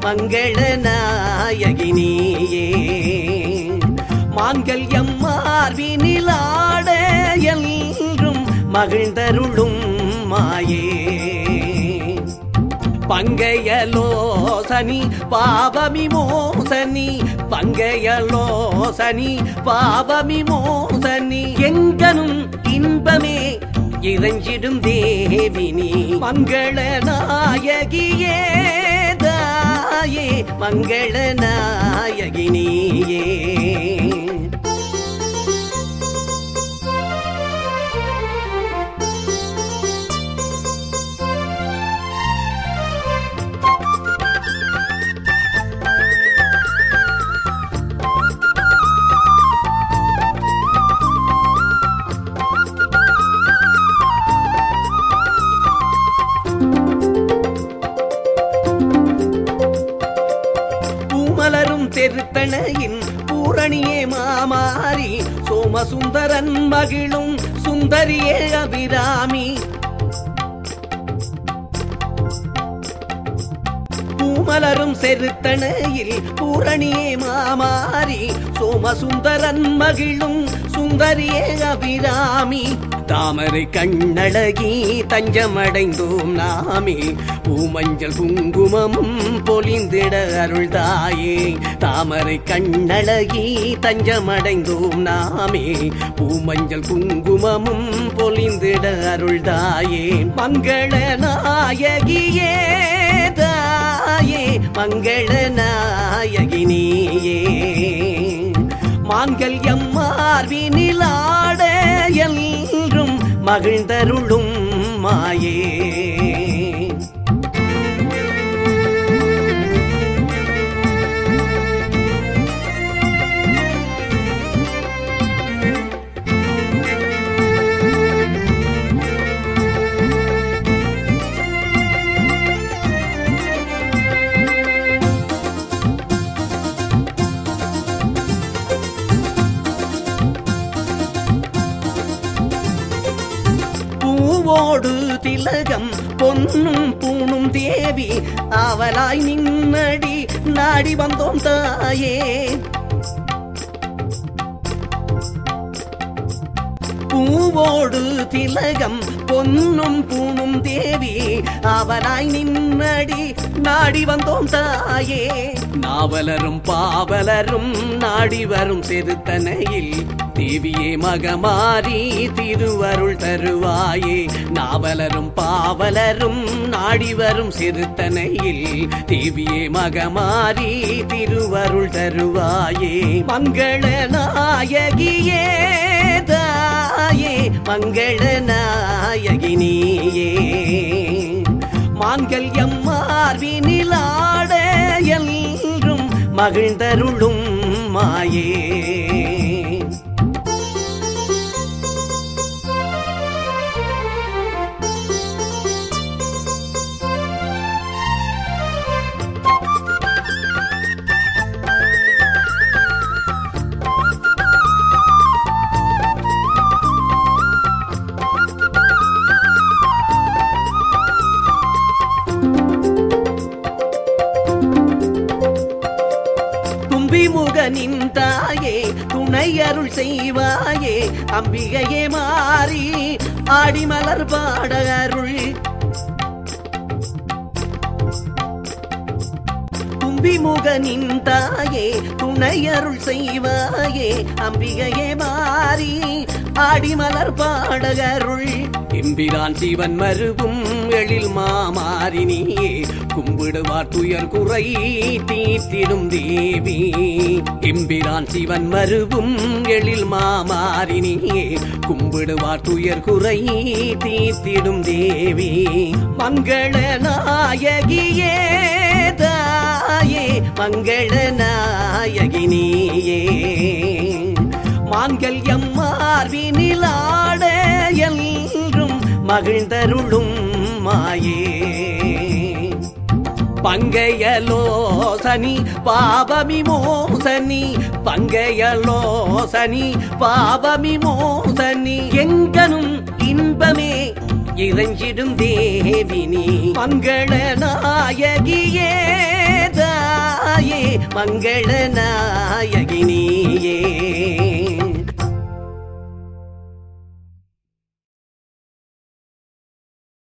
மங்கள நாயகினியே மாங்கல்யம் மார்பினிலாட என்றும் மகிழ்ந்தருளும் மாயே பங்கையலோசனி பாவமிமோசனி பங்கையலோசனி பாவமிமோசனி எங்கனும் இன்பமே இறைஞ்சிடும் தேவினி மங்கள நாயகியே தாயே மங்கள நாயகினியே பூமலரும் தெருத்தணையின் பூரணியே மாமாரி சோமசுந்தரன் மகிழும் சுந்தரியே அபிராமி பூமலரும் செருத்தணையில் பூரணியே மாமாரி சோமசுந்தரன் மகிழும் சுந்தரியே அபிராமி தாமரை கண்ணழகி தஞ்சமடைந்தோம் நாமே பூமஞ்சள் குங்குமமும் பொலிந்திட அருள்தாயே தாமரை கண்ணழகி தஞ்சமடைந்தோம் நாமே பூமஞ்சள் குங்குமமும் பொலிந்திட அருள்தாயே மங்கள நாயகியே தாயே மங்கள நாயகினியே மாங்கல்யம் மார்பினிலாட என்றும் மகிழ்ந்தருளும் மாயே பூவோடு திலகம் பொன்னும் பூணும் தேவி அவலாய் நின்னடி நாடி வந்தோம் தாயே பூவோடு திலகம் பொன்னும் பூணும் தேவி அவனாய் நின்னடி நாடி வந்தோம் தாயே நாவலரும் பாவலரும் நாடி வரும் செருத்தனையில் தேவியே மகமாரி திருவருள் தருவாயே நாவலரும் பாவலரும் நாடி வரும் சிறுத்தனையில் தேவியே மகமாரி திருவருள் தருவாயே மங்கள நாயகியே தாயே மங்கள நாயகினியே மான்கல்யம் மார்பினிலாட என்றும் மகிழ்ந்தருளும் மாயே தும்பிமுகனின் தாயே துணை அருள் செய்வாயே அம்பிகையே மாறி ஆடிமலர் பாட அருள் தும்பிமுகனின் தாயே துணை அருள் செய்வாயே அம்பிகையே மாறி ஆடிமலர் பாட அருள் எம்பிரான் சிவன் மருவும் எழில் மாமாரினியே கும்பிடுவார் துயர் குறை தீர்த்திடும் தேவி எம்பிரான் சிவன் மருவும் எழில் மாமாரினியே கும்பிடுவார் துயர் குறை தீர்த்திடும் தேவி மங்கள நாயகியே தாயே மங்கள நாயகினியே மான்கல்யம் மார்பினிலாட என்றும் மகிழ்ந்தருளும் மாயே பங்கையலோசனி பாவமிமோசனி பங்கையலோசனி பாவமிமோசனி எங்கனும் இன்பமே இறைஞ்சிடும் தேவினி மங்கள நாயகியே தா மங்கள நாயகி நீயே